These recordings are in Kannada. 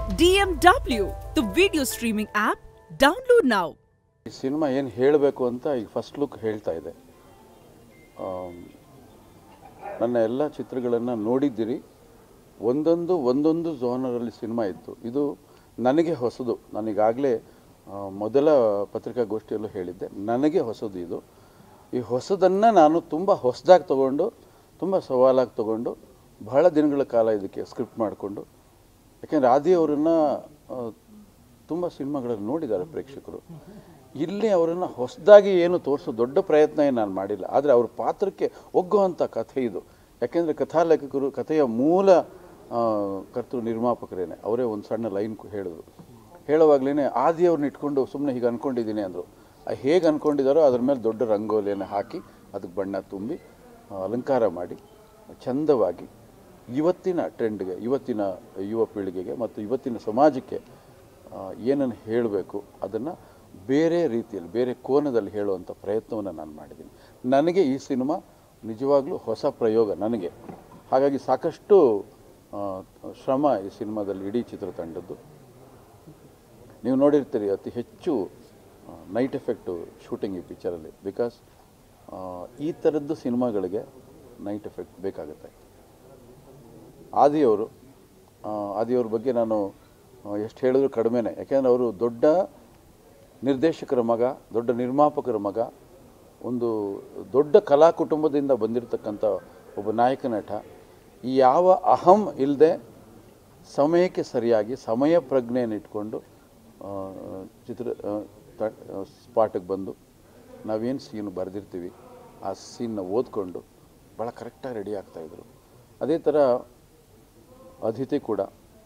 DMW, the video streaming app. Download now. ಈ ಸಿನಿಮಾ ಏನು ಹೇಳಬೇಕು ಅಂತ ಈಗ ಫಸ್ಟ್ ಲುಕ್ ಹೇಳ್ತಾ ಇದೆ ಆಮ್, ನನ್ನ ಎಲ್ಲ ಚಿತ್ರಗಳನ್ನು ನೋಡಿದ್ದೀರಿ ಒಂದೊಂದು ಒಂದೊಂದು ಝೋನರಲ್ಲಿ ಸಿನಿಮಾ ಇತ್ತು ಇದು ನನಗೆ ಹೊಸದು ನನಗಾಗಲೇ ಮೊದಲ ಪತ್ರಿಕಾಗೋಷ್ಠಿಯಲ್ಲೂ ಹೇಳಿದ್ದೆ ನನಗೆ ಹೊಸದು ಇದು ಈ ಹೊಸದನ್ನು ನಾನು ತುಂಬ ಹೊಸದಾಗಿ ತಗೊಂಡು ತುಂಬ ಸವಾಲಾಗಿ ತಗೊಂಡು ಬಹಳ ದಿನಗಳ ಕಾಲ ಇದಕ್ಕೆ ಸ್ಕ್ರಿಪ್ಟ್ ಮಾಡಿಕೊಂಡು ಯಾಕೆಂದರೆ ಆದಿ ಅವರನ್ನು ತುಂಬ ಸಿನಿಮಾಗಳಲ್ಲಿ ನೋಡಿದ್ದಾರೆ ಪ್ರೇಕ್ಷಕರು ಇಲ್ಲಿ ಅವರನ್ನು ಹೊಸದಾಗಿ ಏನು ತೋರಿಸೋ ದೊಡ್ಡ ಪ್ರಯತ್ನ ಏನು ನಾನು ಮಾಡಿಲ್ಲ ಆದರೆ ಅವ್ರ ಪಾತ್ರಕ್ಕೆ ಒಗ್ಗುವಂಥ ಕಥೆ ಇದು ಯಾಕೆಂದರೆ ಕಥಾಲೇಖಕರು ಕಥೆಯ ಮೂಲ ಆ, ಕರ್ತೃ ನಿರ್ಮಾಪಕರೇನೆ ಅವರೇ ಒಂದು ಸಣ್ಣ ಲೈನ್ ಹೇಳಿದ್ರು ಹೇಳುವಾಗಲೇ ಆದಿಯವ್ರನ್ನ ಇಟ್ಕೊಂಡು ಸುಮ್ಮನೆ ಹೀಗೆ ಅಂದ್ಕೊಂಡಿದ್ದೀನಿ ಅಂದರು ಹೇಗೆ ಅಂದ್ಕೊಂಡಿದ್ದಾರೋ ಅದ್ರ ಮೇಲೆ ದೊಡ್ಡ ರಂಗೋಲಿಯನ್ನು ಹಾಕಿ ಅದಕ್ಕೆ ಬಣ್ಣ ತುಂಬಿ ಆ, ಅಲಂಕಾರ ಮಾಡಿ ಚಂದವಾಗಿ ಇವತ್ತಿನ ಟ್ರೆಂಡ್ಗೆ ಇವತ್ತಿನ ಯುವ ಪೀಳಿಗೆಗೆ ಮತ್ತು ಇವತ್ತಿನ ಸಮಾಜಕ್ಕೆ ಏನನ್ನು ಹೇಳಬೇಕು ಅದನ್ನು ಬೇರೆ ರೀತಿಯಲ್ಲಿ ಬೇರೆ ಕೋನದಲ್ಲಿ ಹೇಳುವಂಥ ಪ್ರಯತ್ನವನ್ನು ನಾನು ಮಾಡಿದ್ದೀನಿ ನನಗೆ ಈ ಸಿನಿಮಾ ನಿಜವಾಗ್ಲೂ ಹೊಸ ಪ್ರಯೋಗ ನನಗೆ ಹಾಗಾಗಿ ಸಾಕಷ್ಟು ಆ, ಶ್ರಮ ಈ ಸಿನಿಮಾದಲ್ಲಿ ಇಡೀ ಚಿತ್ರತಂಡದ್ದು ನೀವು ನೋಡಿರ್ತೀರಿ ಅತಿ ಹೆಚ್ಚು ನೈಟ್ ಎಫೆಕ್ಟು ಶೂಟಿಂಗ್ ಈ ಪಿಕ್ಚರಲ್ಲಿ ಬಿಕಾಸ್ ಈ ಥರದ್ದು ಸಿನಿಮಾಗಳಿಗೆ ನೈಟ್ ಎಫೆಕ್ಟ್ ಬೇಕಾಗುತ್ತೆ ಆದಿಯವರು ಆ, ಆದಿಯವ್ರ ಬಗ್ಗೆ ನಾನು ಎಷ್ಟು ಹೇಳಿದ್ರು ಕಡಿಮೆನೇ ಯಾಕೆಂದರೆ ಅವರು ದೊಡ್ಡ ನಿರ್ದೇಶಕರ ಮಗ ದೊಡ್ಡ ನಿರ್ಮಾಪಕರ ಮಗ ಒಂದು ದೊಡ್ಡ ಕಲಾ ಕುಟುಂಬದಿಂದ ಬಂದಿರತಕ್ಕಂಥ ಒಬ್ಬ ನಾಯಕ ನಟ ಈ ಯಾವ ಅಹಂ ಇಲ್ಲದೆ ಸಮಯಕ್ಕೆ ಸರಿಯಾಗಿ ಸಮಯ ಪ್ರಜ್ಞೆಯನ್ನು ಇಟ್ಕೊಂಡು ಆ, ಚಿತ್ರ ಸ್ಪಾಟಿಗೆ ಬಂದು ನಾವೇನು ಸೀನ್ ಬರೆದಿರ್ತೀವಿ ಆ ಸೀನ್ನ ಓದ್ಕೊಂಡು ಭಾಳ ಕರೆಕ್ಟಾಗಿ ರೆಡಿ ಆಗ್ತಾಯಿದ್ರು ಅದೇ ಥರ ಅದಿತಿ ಕೂಡ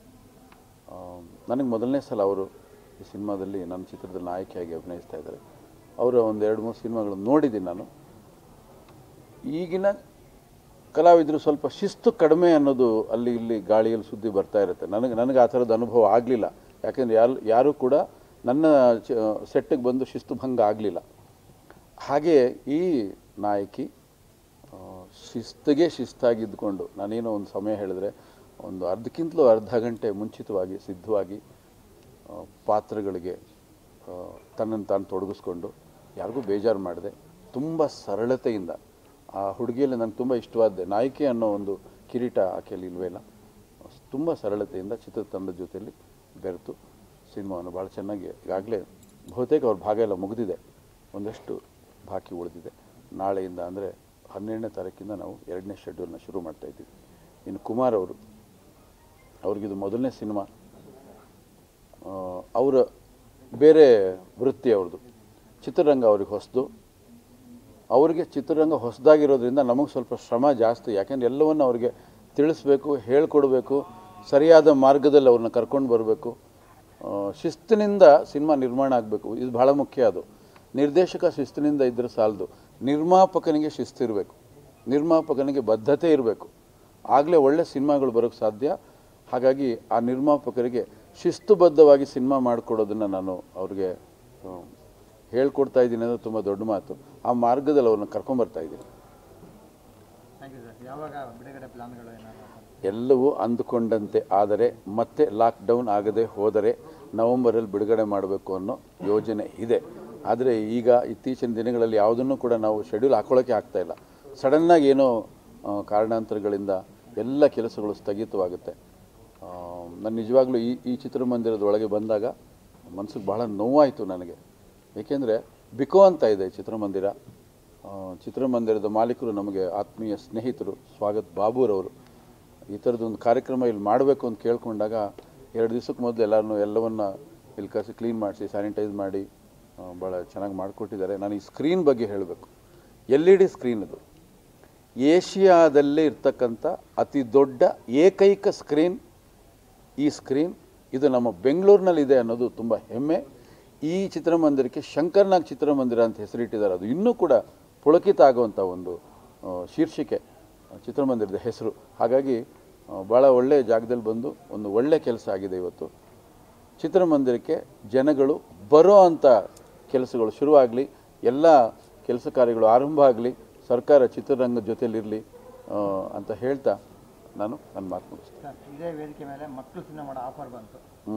ನನಗೆ ಮೊದಲನೇ ಸಲ ಅವರು ಈ ಸಿನಿಮಾದಲ್ಲಿ ನನ್ನ ಚಿತ್ರದಲ್ಲಿ ನಾಯಕಿಯಾಗಿ ಅಭಿನಯಿಸ್ತಾ ಇದ್ದಾರೆ ಅವರ ಒಂದು ಎರಡು ಮೂರು ಸಿನಿಮಾಗಳನ್ನು ನೋಡಿದ್ದೀನಿ ನಾನು ಈಗಿನ ಕಲಾವಿದರು ಸ್ವಲ್ಪ ಶಿಸ್ತು ಕಡಿಮೆ ಅನ್ನೋದು ಅಲ್ಲಿ ಇಲ್ಲಿ ಗಾಳಿಯಲ್ಲಿ ಸುದ್ದಿ ಬರ್ತಾ ಇರುತ್ತೆ ನನಗೆ ನನಗೆ ಆ ಥರದ ಅನುಭವ ಆಗಲಿಲ್ಲ ಯಾಕೆಂದರೆ ಯಾರು ಯಾರೂ ಕೂಡ ನನ್ನ ಚ ಸೆಟ್ಟಿಗೆ ಬಂದು ಶಿಸ್ತು ಭಂಗ ಆಗಲಿಲ್ಲ ಹಾಗೆ ಈ ನಾಯಕಿ ಆ, ಶಿಸ್ತಿಗೆ ಶಿಸ್ತಾಗಿದ್ದುಕೊಂಡು ನಾನೇನೋ ಒಂದು ಸಮಯ ಹೇಳಿದ್ರೆ ಒಂದು ಅರ್ಧಕ್ಕಿಂತಲೂ ಅರ್ಧ ಗಂಟೆ ಮುಂಚಿತವಾಗಿ ಸಿದ್ಧವಾಗಿ ಆ, ಪಾತ್ರಗಳಿಗೆ ಆ, ತನ್ನನ್ನು ತಾನು ತೊಡಗಿಸ್ಕೊಂಡು ಯಾರಿಗೂ ಬೇಜಾರು ಮಾಡಿದೆ ತುಂಬ ಸರಳತೆಯಿಂದ ಆ ಹುಡುಗಿಯಲ್ಲಿ ನನಗೆ ತುಂಬ ಇಷ್ಟವಾದ್ದೆ ನಾಯಕಿ ಅನ್ನೋ ಒಂದು ಕಿರೀಟ ಆಕೆಯಲ್ಲಿ ಇಲ್ವೇ ಇಲ್ಲ ತುಂಬ ಸರಳತೆಯಿಂದ ಚಿತ್ರತಂಡದ ಜೊತೆಯಲ್ಲಿ ಬೆರೆತು ಸಿನಿಮಾವನ್ನು ಭಾಳ ಚೆನ್ನಾಗಿ ಈಗಾಗಲೇ ಬಹುತೇಕ ಅವ್ರ ಭಾಗ ಎಲ್ಲ ಮುಗಿದಿದೆ ಒಂದಷ್ಟು ಬಾಕಿ ಉಳಿದಿದೆ ನಾಳೆಯಿಂದ ಅಂದರೆ ಹನ್ನೆರಡನೇ ತಾರೀಕಿಂದ ನಾವು ಎರಡನೇ ಶೆಡ್ಯೂಲ್ನ ಶುರು ಮಾಡ್ತಾ ಇದ್ದೀವಿ ಇನ್ನು ಕುಮಾರ್ ಅವರು ಅವ್ರಿಗಿದು ಮೊದಲನೇ ಸಿನಿಮಾ ಅವರ ಬೇರೆ ವೃತ್ತಿ ಅವ್ರದ್ದು ಚಿತ್ರರಂಗ ಅವ್ರಿಗೆ ಹೊಸದು ಅವರಿಗೆ ಚಿತ್ರರಂಗ ಹೊಸದಾಗಿರೋದ್ರಿಂದ ನಮಗೆ ಸ್ವಲ್ಪ ಶ್ರಮ ಜಾಸ್ತಿ ಯಾಕೆಂದ್ರೆ ಎಲ್ಲವನ್ನು ಅವ್ರಿಗೆ ತಿಳಿಸ್ಬೇಕು ಹೇಳ್ಕೊಡ್ಬೇಕು ಸರಿಯಾದ ಮಾರ್ಗದಲ್ಲಿ ಅವ್ರನ್ನ ಕರ್ಕೊಂಡು ಬರಬೇಕು ಶಿಸ್ತಿನಿಂದ ಸಿನಿಮಾ ನಿರ್ಮಾಣ ಆಗಬೇಕು ಇದು ಭಾಳ ಮುಖ್ಯ ಅದು ನಿರ್ದೇಶಕ ಶಿಸ್ತಿನಿಂದ ಇದ್ದರೆ ಸಾಲದು ನಿರ್ಮಾಪಕನಿಗೆ ಶಿಸ್ತಿರಬೇಕು ನಿರ್ಮಾಪಕನಿಗೆ ಬದ್ಧತೆ ಇರಬೇಕು ಆಗಲೇ ಒಳ್ಳೆ ಸಿನಿಮಾಗಳು ಬರೋಕ್ಕೆ ಸಾಧ್ಯ ಹಾಗಾಗಿ ಆ ನಿರ್ಮಾಪಕರಿಗೆ ಶಿಸ್ತುಬದ್ಧವಾಗಿ ಸಿನಿಮಾ ಮಾಡಿಕೊಡೋದನ್ನು ನಾನು ಅವ್ರಿಗೆ ಆ, ಹೇಳ್ಕೊಡ್ತಾ ಇದ್ದೀನಿ ಅನ್ನೋದು ತುಂಬ ದೊಡ್ಡ ಮಾತು ಆ ಮಾರ್ಗದಲ್ಲಿ ಅವ್ರನ್ನ ಕರ್ಕೊಂಬರ್ತಾ ಇದ್ದೀನಿ ಥ್ಯಾಂಕ್ ಯು ಸರ್ ಯಾವಾಗ ಬಿಡುಗಡೆ ಪ್ಲಾನ್ಗಳು ಏನಾದ್ರು ಎಲ್ಲವೂ ಅಂದುಕೊಂಡಂತೆ ಆದರೆ ಮತ್ತೆ ಲಾಕ್ಡೌನ್ ಆಗದೆ ಹೋದರೆ ನವೆಂಬರಲ್ಲಿ ಬಿಡುಗಡೆ ಮಾಡಬೇಕು ಅನ್ನೋ ಯೋಜನೆ ಇದೆ ಆದರೆ ಈಗ ಇತ್ತೀಚಿನ ದಿನಗಳಲ್ಲಿ ಯಾವುದನ್ನು ಕೂಡ ನಾವು ಶೆಡ್ಯೂಲ್ ಹಾಕೊಳ್ಳೋಕ್ಕೆ ಆಗ್ತಾ ಇಲ್ಲ ಸಡನ್ನಾಗಿ ಏನೋ ಆ, ಕಾರಣಾಂತರಗಳಿಂದ ಎಲ್ಲ ಕೆಲಸಗಳು ಸ್ಥಗಿತವಾಗುತ್ತೆ ನಾನು ನಿಜವಾಗ್ಲೂ ಈ ಈ ಚಿತ್ರಮಂದಿರದ ಒಳಗೆ ಬಂದಾಗ ಮನಸ್ಸಿಗೆ ಬಹಳ ನೋವಾಯಿತು ನನಗೆ ಏಕೆಂದರೆ ಬಿಕೋ ಅಂತ ಇದೆ ಚಿತ್ರಮಂದಿರ ಆ, ಚಿತ್ರಮಂದಿರದ ಮಾಲೀಕರು ನಮಗೆ ಆತ್ಮೀಯ ಸ್ನೇಹಿತರು ಸ್ವಾಗತ್ ಬಾಬುರವರು ಈ ಥರದೊಂದು ಕಾರ್ಯಕ್ರಮ ಇಲ್ಲಿ ಮಾಡಬೇಕು ಅಂತ ಕೇಳ್ಕೊಂಡಾಗ ಎರಡು ದಿವಸಕ್ಕೆ ಮೊದಲು ಎಲ್ಲರನ್ನೂ ಎಲ್ಲವನ್ನ ಇಲ್ಲಿ ಕಸಿ ಕ್ಲೀನ್ ಮಾಡಿಸಿ ಸ್ಯಾನಿಟೈಸ್ ಮಾಡಿ ಆ, ಭಾಳ ಚೆನ್ನಾಗಿ ಮಾಡಿಕೊಟ್ಟಿದ್ದಾರೆ ನಾನು ಈ ಸ್ಕ್ರೀನ್ ಬಗ್ಗೆ ಹೇಳಬೇಕು ಎಲ್ ಇ ಡಿ ಸ್ಕ್ರೀನ್ ಅದು ಏಷ್ಯಾದಲ್ಲೇ ಇರ್ತಕ್ಕಂಥ ಅತಿ ದೊಡ್ಡ ಏಕೈಕ ಸ್ಕ್ರೀನ್ ಈ ಸ್ಕ್ರೀನ್ ಇದು ನಮ್ಮ ಬೆಂಗಳೂರಿನಲ್ಲಿದೆ ಅನ್ನೋದು ತುಂಬ ಹೆಮ್ಮೆ ಈ ಚಿತ್ರಮಂದಿರಕ್ಕೆ ಶಂಕರ್ನಾಗ್ ಚಿತ್ರಮಂದಿರ ಅಂತ ಹೆಸರಿಟ್ಟಿದ್ದಾರೆ ಅದು ಇನ್ನೂ ಕೂಡ ಪುಳಕಿತ ಆಗುವಂಥ ಒಂದು ಆ, ಶೀರ್ಷಿಕೆ ಆ, ಚಿತ್ರಮಂದಿರದ ಹೆಸರು ಹಾಗಾಗಿ ಆ, ಭಾಳ ಒಳ್ಳೆಯ ಜಾಗದಲ್ಲಿ ಬಂದು ಒಂದು ಒಳ್ಳೆಯ ಕೆಲಸ ಆಗಿದೆ ಇವತ್ತು ಚಿತ್ರಮಂದಿರಕ್ಕೆ ಜನಗಳು ಬರೋ ಅಂಥ ಕೆಲಸಗಳು ಶುರುವಾಗಲಿ ಎಲ್ಲ ಕೆಲಸ ಕಾರ್ಯಗಳು ಆರಂಭ ಆಗಲಿ ಸರ್ಕಾರ ಚಿತ್ರರಂಗದ ಜೊತೆಲಿರಲಿ ಅಂತ ಹೇಳ್ತಾ ನಾನು ನನ್ನ ಮಾತು ಮುಗಿಸ್ತೇನೆ ಸರ್ ಇದೇ ವೇದಿಕೆ ಮೇಲೆ ಮಕ್ಕಳು ಸಿನಿಮಾ ಮಾಡೋ ಆಫರ್ ಬಂತು ಹ್ಞೂ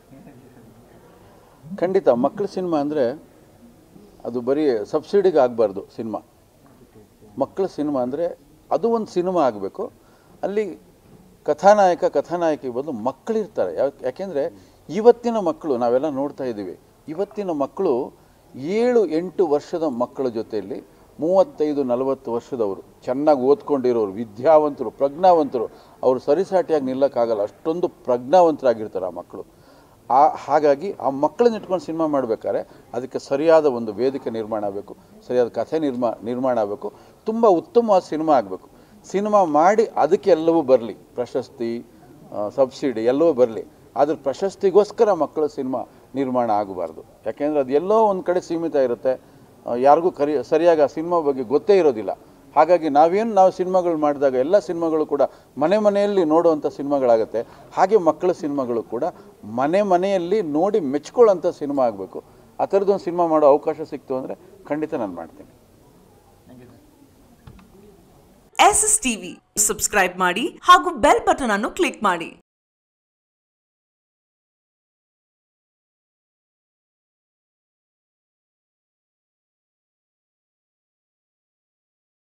ಖಂಡಿತ ಮಕ್ಕಳ ಸಿನಿಮಾ ಅಂದರೆ ಅದು ಬರೀ ಸಬ್ಸಿಡಿಗೆ ಆಗಬಾರ್ದು ಸಿನಿಮಾ ಮಕ್ಕಳ ಸಿನಿಮಾ ಅಂದರೆ ಅದು ಒಂದು ಸಿನಿಮಾ ಆಗಬೇಕು ಅಲ್ಲಿ ಕಥಾನಾಯಕ ಕಥಾನಾಯಕಿ ಬದಲು ಮಕ್ಕಳಿರ್ತಾರೆ ಯಾಕೆ ಯಾಕೆಂದರೆ ಇವತ್ತಿನ ಮಕ್ಕಳು ನಾವೆಲ್ಲ ನೋಡ್ತಾ ಇದ್ದೀವಿ ಇವತ್ತಿನ ಮಕ್ಕಳು ಏಳು ಎಂಟು ವರ್ಷದ ಮಕ್ಕಳ ಜೊತೆಯಲ್ಲಿ ಮೂವತ್ತೈದು ನಲವತ್ತು ವರ್ಷದವರು ಚೆನ್ನಾಗಿ ಓದ್ಕೊಂಡಿರೋರು ವಿದ್ಯಾವಂತರು ಪ್ರಜ್ಞಾವಂತರು ಅವರು ಸರಿಸಾಟಿಯಾಗಿ ನಿಲ್ಲಕ್ಕಾಗಲ್ಲ ಅಷ್ಟೊಂದು ಪ್ರಜ್ಞಾವಂತರಾಗಿರ್ತಾರೆ ಆ ಮಕ್ಕಳು ಆ ಹಾಗಾಗಿ ಆ ಮಕ್ಕಳನ್ನ ಇಟ್ಕೊಂಡು ಸಿನಿಮಾ ಮಾಡಬೇಕಾದ್ರೆ ಅದಕ್ಕೆ ಸರಿಯಾದ ಒಂದು ವೇದಿಕೆ ನಿರ್ಮಾಣ ಆಗಬೇಕು ಸರಿಯಾದ ಕಥೆ ನಿರ್ಮಾ ನಿರ್ಮಾಣ ಆಗಬೇಕು ತುಂಬ ಉತ್ತಮವಾದ ಸಿನಿಮಾ ಆಗಬೇಕು ಸಿನಿಮಾ ಮಾಡಿ ಅದಕ್ಕೆ ಎಲ್ಲವೂ ಬರಲಿ ಪ್ರಶಸ್ತಿ ಸಬ್ಸಿಡಿ ಎಲ್ಲವೂ ಬರಲಿ ಅದ್ರ ಪ್ರಶಸ್ತಿಗೋಸ್ಕರ ಮಕ್ಕಳ ಸಿನಿಮಾ ನಿರ್ಮಾಣ ಆಗಬಾರ್ದು ಯಾಕೆಂದರೆ ಅದು ಎಲ್ಲೋ ಒಂದು ಕಡೆ ಸೀಮಿತ ಇರುತ್ತೆ ಆ, ಯಾರಿಗೂ ಕರಿ ಸರಿಯಾಗಿ ಆ ಸಿನಿಮಾ ಬಗ್ಗೆ ಗೊತ್ತೇ ಇರೋದಿಲ್ಲ ಹಾಗಾಗಿ ನಾವೇನು ನಾವು ಸಿನಿಮಾಗಳು ಮಾಡಿದಾಗ ಎಲ್ಲ ಸಿನಿಮಾಗಳು ಕೂಡ ಮನೆ ಮನೆಯಲ್ಲಿ ನೋಡುವಂಥ ಸಿನಿಮಾಗಳಾಗುತ್ತೆ ಹಾಗೆ ಮಕ್ಕಳ ಸಿನಿಮಾಗಳು ಕೂಡ ಮನೆ ಮನೆಯಲ್ಲಿ ನೋಡಿ ಮೆಚ್ಕೊಳ್ಳೋಂಥ ಸಿನಿಮಾ ಆಗಬೇಕು ಆ ಥರದ್ದೊಂದು ಸಿನಿಮಾ ಮಾಡೋ ಅವಕಾಶ ಸಿಕ್ತು ಅಂದರೆ ಖಂಡಿತ ನಾನು ಮಾಡ್ತೀನಿ thank you sir S S TV subscribe ಮಾಡಿ ಹಾಗೂ ಬೆಲ್ ಬಟನ್ ಅನ್ನು ಕ್ಲಿಕ್ ಮಾಡಿ